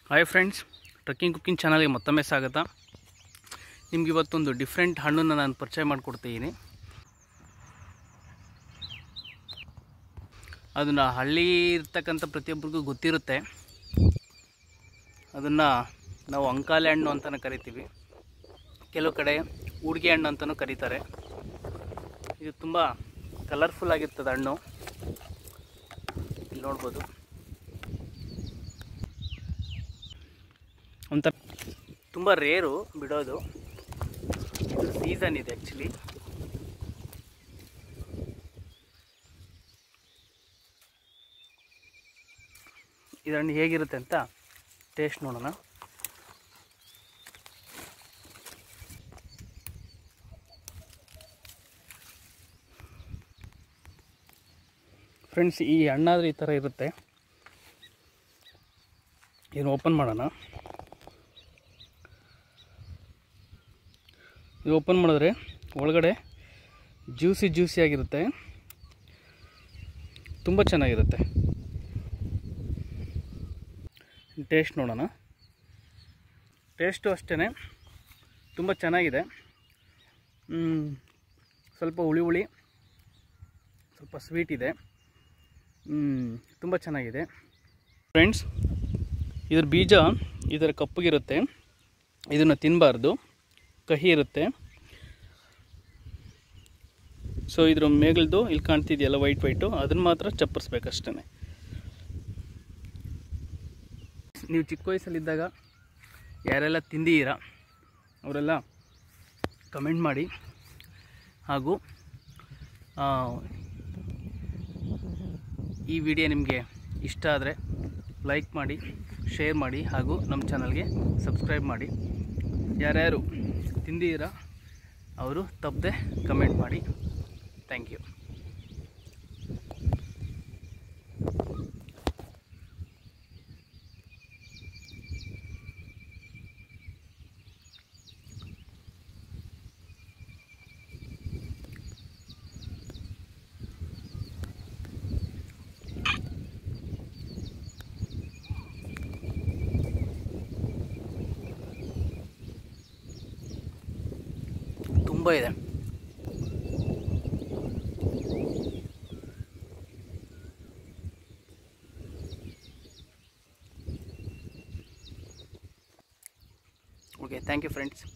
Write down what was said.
hi friends trekking cooking ಚಾನಲ್ಗೆ ಮತ್ತೊಮ್ಮೆ ಸ್ವಾಗತ ನಿಮ್ಗೆ ಇವತ್ತೊಂದು ಡಿಫ್ರೆಂಟ್ ಹಣ್ಣನ್ನು ನಾನು ಪರಿಚಯ ಮಾಡಿಕೊಡ್ತಿದ್ದೀನಿ ಅದನ್ನು ಹಳ್ಳಿ ಇರ್ತಕ್ಕಂಥ ಪ್ರತಿಯೊಬ್ಬರಿಗೂ ಗೊತ್ತಿರುತ್ತೆ ಅದನ್ನು ನಾವು ಅಂಕಾಲೆ ಹಣ್ಣು ಅಂತಲೇ ಕರಿತೀವಿ ಕೆಲವು ಕಡೆ ಊಡಿಗೆ ಹಣ್ಣು ಅಂತಲೂ ಕರೀತಾರೆ ಇದು ತುಂಬ ಕಲರ್ಫುಲ್ ಆಗಿರ್ತದೆ ಹಣ್ಣು ಇಲ್ಲಿ ನೋಡ್ಬೋದು ಒಂಥರ ತುಂಬ ರೇರು ಬಿಡೋದು ಇದು ಸೀಸನ್ ಇದೆ ಆ್ಯಕ್ಚುಲಿ ಇದು ಹಣ್ಣು ಹೇಗಿರುತ್ತೆ ಅಂತ ಟೇಸ್ಟ್ ನೋಡೋಣ ಫ್ರೆಂಡ್ಸ್ ಈ ಹಣ್ಣಾದ್ರೆ ಈ ಥರ ಇರುತ್ತೆ ಇದನ್ನು ಓಪನ್ ಮಾಡೋಣ ಇದು ಓಪನ್ ಮಾಡಿದ್ರೆ ಒಳಗಡೆ ಜ್ಯೂಸಿ ಜ್ಯೂಸಿ ಆಗಿರುತ್ತೆ ತುಂಬ ಚೆನ್ನಾಗಿರುತ್ತೆ ಟೇಸ್ಟ್ ನೋಡೋಣ ಟೇಸ್ಟು ಅಷ್ಟೇ ತುಂಬ ಚೆನ್ನಾಗಿದೆ ಮ್, ಸ್ವಲ್ಪ ಹುಳಿ ಹುಳಿ ಸ್ವಲ್ಪ ಸ್ವೀಟ್ ಇದೆ ತುಂಬ ಚೆನ್ನಾಗಿದೆ ಫ್ರೆಂಡ್ಸ್ ಇದ್ರ ಬೀಜ ಇದರ ಕಪ್ಪಗಿರುತ್ತೆ ಇದನ್ನು ತಿನ್ನಬಾರ್ದು ಕಹಿ ಇರುತ್ತೆ ಸೊ ಇದ್ರ ಮೇಗಲ್ದು ಇಲ್ಲಿ ಕಾಣ್ತಿದೆಯಲ್ಲ ವೈಟ್ ವೈಟು ಅದನ್ನು ಮಾತ್ರ ಚಪ್ಪರಿಸ್ಬೇಕಷ್ಟೇ ನೀವು ಚಿಕ್ಕ ವಯಸ್ಸಲ್ಲಿದ್ದಾಗ ಯಾರೆಲ್ಲ ತಿಂದಿದ್ದೀರಾ ಅವರೆಲ್ಲ ಕಮೆಂಟ್ ಮಾಡಿ ಹಾಗೂ ಆ, ಈ ವಿಡಿಯೋ ನಿಮಗೆ ಇಷ್ಟ ಆದರೆ ಲೈಕ್ ಮಾಡಿ ಶೇರ್ ಮಾಡಿ ಹಾಗೂ ನಮ್ಮ ಚಾನಲ್ಗೆ ಸಬ್ಸ್ಕ್ರೈಬ್ ಮಾಡಿ ಯಾರ್ಯಾರು ತಿಂದಿದ್ದೀರಾ ಅವರು ತಪ್ಪದೆ ಕಮೆಂಟ್ ಮಾಡಿ ಥ್ಯಾಂಕ್ ಯು ತುಂಬ ಇದೆ ಓಕೆ ಥ್ಯಾಂಕ್ ಯು ಫ್ರೆಂಡ್ಸ್